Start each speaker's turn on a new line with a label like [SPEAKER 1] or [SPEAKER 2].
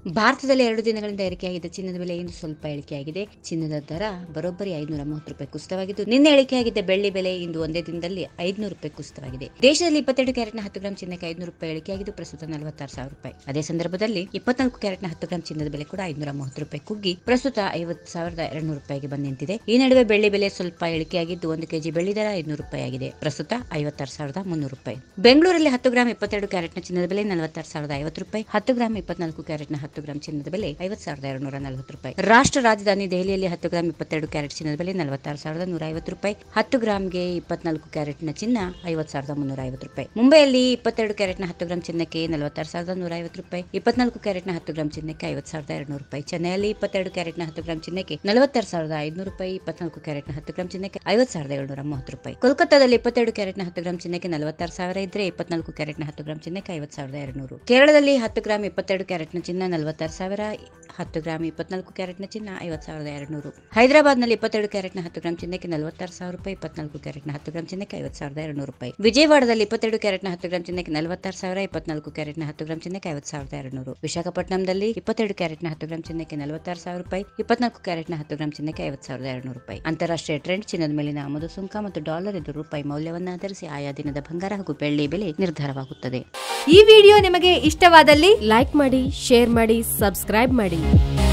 [SPEAKER 1] ಭಾರತದಲ್ಲಿ ಎರಡು ದಿನಗಳಿಂದ ಏರಿಕೆಯಾಗಿದ್ದ ಚಿನ್ನದ ಬೆಲೆ ಇಂದು ಸ್ವಲ್ಪ ಇಳಿಕೆಯಾಗಿದೆ ಚಿನ್ನದ ದರ ಬರೋಬ್ಬರಿ ಐನೂರ ಮೂವತ್ತು ರೂಪಾಯಿ ಕುಸಿತವಾಗಿದ್ದು ನಿನ್ನೆ ಇಳಿಕೆಯಾಗಿದ್ದ ಬೆಳ್ಳಿ ಬೆಲೆ ಇಂದು ಒಂದೇ ದಿನದಲ್ಲಿ ಐದುನೂರು ರೂಪಾಯಿ ಕುಸಿತವಾಗಿದೆ ದೇಶದಲ್ಲಿ ಇಪ್ಪತ್ತೆರಡು ಕ್ಯಾರೆಟ್ನ ಹತ್ತು ಗ್ರಾಂ ಚಿನ್ನಕ್ಕೆ ಐದುನೂರು ರೂಪಾಯಿ ಇಳಿಕೆಯಾಗಿದ್ದು ಪ್ರಸ್ತುತ ನಲವತ್ತಾರು ಸಾವಿರ ರೂಪಾಯಿ ಅದೇ ಸಂದರ್ಭದಲ್ಲಿ ಇಪ್ಪತ್ನಾಲ್ಕು ಕ್ಯಾರೆಟ್ನ ಹತ್ತು ಗ್ರಾಂ ಚಿನ್ನದ ಬೆಲೆ ಕೂಡ ಐನೂರ ಮೂವತ್ತು ರೂಪಾಯಿ ಕುಗ್ಗಿ ಪ್ರಸ್ತುತ ಐವತ್ತು ಸಾವಿರದ ಎರಡ್ನೂರು ರೂಪಾಯಿಗೆ ಬಂದು ನಿಂತಿದೆ ಈ ನಡುವೆ ಬೆಳ್ಳಿ ಬೆಲೆ ಸ್ವಲ್ಪ ಇಳಿಕೆಯಾಗಿದ್ದು ಒಂದು ಕೆಜಿ ಬೆಳ್ಳಿ ದರ ಐದುನೂರು ರೂಪಾಯಿ ಆಗಿದೆ ಪ್ರಸ್ತುತ ಐವತ್ತಾರು ಸಾವಿರದ ಮುನ್ನೂರು ರೂಪಾಯಿ ಬೆಂಗಳೂರಲ್ಲಿ ಹತ್ತು ಗ್ರಾಂ ಇಪ್ಪತ್ತೆರಡು ಕ್ಯಾರೆಟ್ನ ಚಿನ್ನದ ಬೆಲೆ ನಲವತ್ತಾರು ಸಾವಿರದ ಐವತ್ತು ರೂಪಾಯಿ ಹತ್ತು ಗ್ರಾಂ ಇಪ್ಪತ್ನಾಲ್ಕು ಕ್ಯಾರೆಟ್ನ ಹತ್ತು ಗ್ರಾಂ ಚಿನ್ನದ ಬೆಲೆ ಐವತ್ತು ಸಾವಿರದ ಎರಡುನೂರ ನಲವತ್ತು ರೂಪಾಯಿ ರಾಷ್ಟ್ರ ರಾಜಧಾನಿ ದೆಹಲಿಯಲ್ಲಿ ಹತ್ತು ಗ್ರಾಂ ಇಪ್ಪತ್ತೆರಡು ಕ್ಯಾರೆಟ್ ಚಿನ್ನದ ಬೆಲೆ ನಲವತ್ತಾರು ಸಾವಿರದ ನೂರ ಐವತ್ತು ರೂಪಾಯಿ ಹತ್ತು ಗ್ರಾಂಗೆ ಇಪ್ಪತ್ನಾಲ್ಕು ಕ್ಯಾರೆಟ್ನ ಚಿನ್ನ ಐವತ್ತು ಸಾವಿರದ ಮುನ್ನೂರ ಐವತ್ತು ರೂಪಾಯಿ ಮುಂಬೈಯಲ್ಲಿ ಇಪ್ಪತ್ತೆರಡು ಕ್ಯಾರೆಟ್ನ ಹತ್ತು ಗ್ರಾಂ ಚಿನ್ನಕ್ಕೆ ನಲವತ್ತಾರು ಸಾವಿರದ ನೂರ ಐವತ್ತು ರೂಪಾಯಿ ಇಪ್ಪತ್ನಾಲ್ಕು ಕ್ಯಾರೆಟ್ನ ಹತ್ತು ಗ್ರಾಂ ಚಿನ್ನಕ್ಕೆ ಐವತ್ತು ಸಾವಿರದ ಎರಡುನೂರು ರೂಪಾಯಿ ಚೆನ್ನೈಯಲ್ಲಿ ಇಪ್ಪತ್ತೆರಡು ಕ್ಯಾರೆಟ್ನ ಹತ್ತು ಗ್ರಾಂ ಚಿನ್ನಕ್ಕೆ ನಲವತ್ತಾರು ಸಾವಿರದ ಐದುನೂರು ರೂಪಾಯಿ ಇಪ್ಪತ್ನಾಲ್ಕು ಕ್ಯಾರೆಟ್ನ ಹತ್ತು ಗ್ರಾಂ ಚಿನ್ನಕ್ಕೆ ಐವತ್ತು ಸಾವಿರದ ಏಳುನೂರ ಮೂವತ್ತು ರೂಪಾಯಿ ಕೋಲ್ಕತ್ತಾದಲ್ಲಿ ಇಪ್ಪತ್ತೆರಡು ಕ್ಯಾರೆಟ್ನ ಹತ್ತು ಗ್ರಾಂ ಚಿನ್ನಕ್ಕೆ ನಲವತ್ತಾರು ಸಾವಿರ ಇದ್ರೆ ಇಪ್ಪತ್ನಾಲ್ಕು ಕ್ಯಾರೆಟ್ನ ಹತ್ತು ಗ್ರಾಂ ಚಿನ್ನಕ್ಕೆ ಐವತ್ತು ಸಾವಿರದ ಎರಡುನೂರು ಕೇರಳದಲ್ಲಿ ಹತ್ತು ಗ್ರಾಂ ಇಪ್ಪತ್ತೆರಡು ಕ್ಯಾರೆಟ್ನ ಚಿನ್ನ ನಲವತ್ತಾರು ಸಾವಿರ ಹತ್ತು ಗ್ರಾಂ ಇಪ್ಪತ್ನಾಲ್ಕು ಕ್ಯಾರೆಟ್ನ ಚಿನ್ನ ಐವತ್ತು ಸಾವಿರದ ಎರಡುನೂರು ಹೈದರಾಬಾದ್ನಲ್ಲಿ ಇಪ್ಪತ್ತೆರಡು ಕ್ಯಾರೆಟ್ನ ಹತ್ತು ಗ್ರಾಂ ಚಿನ್ನಕ್ಕೆ ನಲವತ್ತಾರು ಸಾವಿರ ರೂಪಾಯಿ ಇಪ್ಪತ್ನಾಲ್ಕು ಕ್ಯಾರೆಟ್ನ ಹತ್ತು ಗ್ರಾಂ ಚಿನ್ನಕ್ಕೆ ಐವತ್ತು ಸಾವಿರದ ಎರಡುನೂರು ರೂಪಾಯಿ ವಿಜಯವಾಡದಲ್ಲಿ ಇಪ್ಪತ್ತೆರಡು ಕ್ಯಾರೆಟ್ನ ಹತ್ತು ಗ್ರಾಂ ಚಿನ್ನಕ್ಕೆ ನಲವತ್ತಾರು ಸಾವಿರ ಇಪ್ಪತ್ನಾಲ್ಕು ಕ್ಯಾರೆಟ್ನ ಹತ್ತು ಗ್ರಾಂ ಚಿನ್ನಕ್ಕೆ ಐವತ್ತು ಸಾವಿರದ ಎರಡುನೂರು ವಿಶಾಖಪಟ್ಟಣಂದಲ್ಲಿ ಇಪ್ಪತ್ತೆರಡು ಕ್ಯಾರೆಟ್ನ ಹತ್ತು ಗ್ರಾಂ ಚಿನ್ನಕ್ಕೆ ನಲವತ್ತಾರು ಸಾವಿರ ರೂಪಾಯಿ ಇಪ್ಪತ್ನಾಲ್ಕು ಕ್ಯಾರೆಟ್ನ ಹತ್ತು ಗ್ರಾಂ ಚಿನ್ನಕ್ಕೆ ಐವತ್ತು ಸಾವಿರದ ಎರಡುನೂರು ರೂಪಾಯಿ ಅಂತಾರಾಷ್ಟ್ರೀಯ ಟ್ರೆಂಡ್ ಚಿನ್ನದ ಮೇಲಿನ ಆಮದು ಸುಂಕ ಮತ್ತು ಡಾಲರ್ ಎದುರು ರೂಪಾಯಿ ಮೌಲ್ಯವನ್ನು ಆಧರಿಸಿ ಆಯಾ ದಿನದ ಬಂಗಾರ ಹಾಗೂ ಬೆಳ್ಳಿ ಬೆಲೆ ನಿರ್ಧಾರವಾಗುತ್ತದೆ
[SPEAKER 2] ಈ ವಿಡಿಯೋ ನಿಮಗೆ ಇಷ್ಟವಾದಲ್ಲಿ
[SPEAKER 3] ಲೈಕ್ ಮಾಡಿ ಶೇರ್ ಮಾಡಿ ಸಬ್ಸ್ಕ್ರೈಬ್ ಮಾಡಿ